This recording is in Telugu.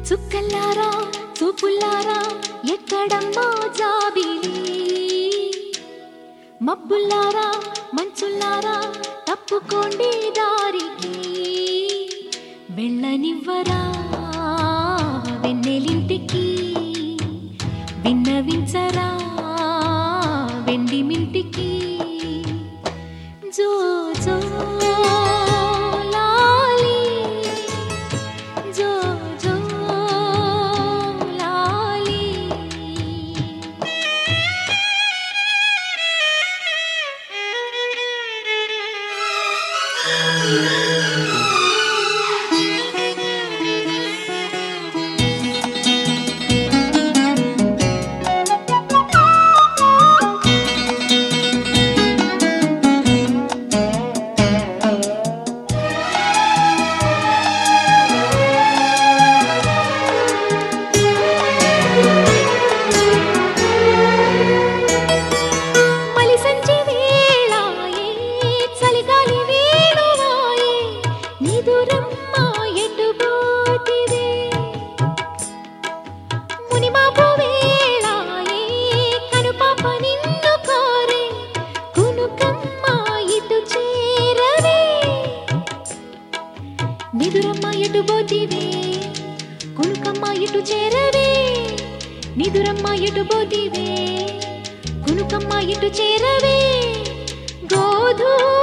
చుక్కల్లారా చూపుల్లారా ఎక్కడమ్మా జాబిలి మబ్బుల్లారా మంచుల్లారా తప్పుకోండి దారికి వెళ్ళనివ్వరా వెన్నెలింటికి విన్నవించరా వెండి మింటికి జో జో లాలి జో జో లాలి మలి సంచి వేళాయే చలిగాలి వేణువాయే నిదురమ్మ ఎటుబోతివే మునిమాపు వేళాయే కనుపాప నిన్ను కోరే కునుకమ్మ ఇటు చేరవే నిదురమ్మ ఎటు పోతివే కునుకమ్మ ఇటు చేరవే నిదురమ్మ ఎటు పోతివే కునుకమ్మ ఇటు చేరవే గోధూ